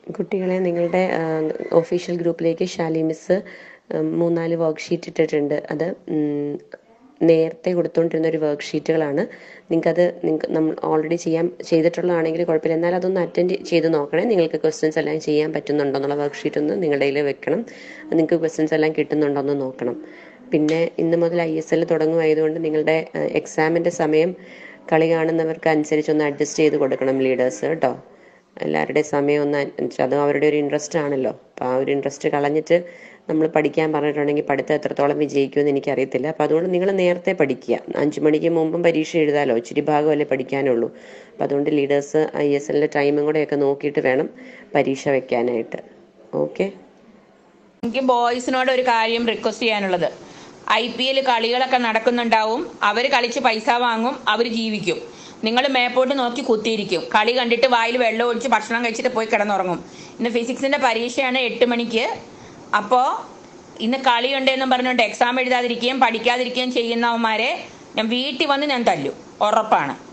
കുട്ടികളെ നിങ്ങളുടെ ഒഫീഷ്യൽ ഗ്രൂപ്പിലേക്ക് ഷാലി മിസ് ഉം, മൂന്നാല് വർക്ക്ഷീറ്റ് ഇട്ടിട്ടുണ്ട് അത് ഉം, നേരത്തെ കൊടുത്തുകൊണ്ടിരുന്ന ഒരു വർക്ക്ഷീറ്റുകളാണ് നിങ്ങൾക്കത് നിങ്ങൾക്ക് നമ്മൾ ഓൾറെഡി ചെയ്യാൻ ചെയ്തിട്ടുള്ളതാണെങ്കിൽ കുഴപ്പമില്ല എന്നാൽ അതൊന്ന് അറ്റൻഡ് ചെയ്ത് നോക്കണേ നിങ്ങൾക്ക് ക്വസ്റ്റ്യൻസ് എല്ലാം ചെയ്യാൻ പറ്റുന്നുണ്ടോ എന്നുള്ള വർക്ക്ഷീറ്റ് ഒന്ന് നിങ്ങളുടെ കയ്യിൽ വെക്കണം നിങ്ങൾക്ക് ക്വസ്റ്റ്യൻസ് എല്ലാം കിട്ടുന്നുണ്ടോ എന്ന് നോക്കണം പിന്നെ ഇന്ന് മുതൽ ഐ എസ് എൽ തുടങ്ങുമായതുകൊണ്ട് നിങ്ങളുടെ എക്സാമിൻ്റെ സമയം കളി കാണുന്നവർക്ക് അനുസരിച്ച് ഒന്ന് അഡ്ജസ്റ്റ് ചെയ്ത് കൊടുക്കണം ലീഡേഴ്സ് കേട്ടോ എല്ലാവരുടെയും സമയം ഒന്ന് അനു- അത് അവരുടെ ഒരു ഇൻട്രസ്റ്റ് ആണല്ലോ അപ്പോൾ ആ ഒരു ഇൻട്രസ്റ്റ് കളഞ്ഞിട്ട് നമ്മൾ പഠിക്കാൻ പറഞ്ഞിട്ടുണ്ടെങ്കിൽ പഠിത്തം എത്രത്തോളം വിജയിക്കുമെന്ന് എനിക്കറിയത്തില്ല അപ്പോൾ അതുകൊണ്ട് നിങ്ങൾ നേരത്തെ പഠിക്കുക അഞ്ച് മണിക്ക് മുമ്പും പരീക്ഷ എഴുതാലോ ഇച്ചിരി ഭാഗമല്ലേ പഠിക്കാനുള്ളൂ അപ്പോൾ അതുകൊണ്ട് ലീഡേഴ്സ് ഐ എസ് എല്ലിൻ്റെ ടൈമും കൂടെയൊക്കെ നോക്കിയിട്ട് വേണം പരീക്ഷ വെക്കാനായിട്ട് ഓക്കെ എനിക്ക് ബോയ്സിനോട് ഒരു കാര്യം റിക്വസ്റ്റ് ചെയ്യാനുള്ളത് ഐ പി എൽ കളികളൊക്കെ നടക്കുന്നുണ്ടാവും അവർ കളിച്ച് പൈസ വാങ്ങും അവർ ജീവിക്കും നിങ്ങൾ മേപ്പോട്ട് നോക്കി കുത്തിയിരിക്കും കളി കണ്ടിട്ട് വായിൽ വെള്ളം ഒഴിച്ച് ഭക്ഷണം കഴിച്ചിട്ട് പോയി കിടന്നുറങ്ങും ഇന്ന് ഫിസിക്സിന്റെ പരീക്ഷയാണ് എട്ട് മണിക്ക് അപ്പോൾ ഇന്ന് കളിയുണ്ടെന്നും പറഞ്ഞുകൊണ്ട് എക്സാം എഴുതാതിരിക്കുകയും പഠിക്കാതിരിക്കുകയും ചെയ്യുന്നവന്മാരെ ഞാൻ വീട്ടിൽ വന്ന് ഞാൻ തല്ലും ഉറപ്പാണ്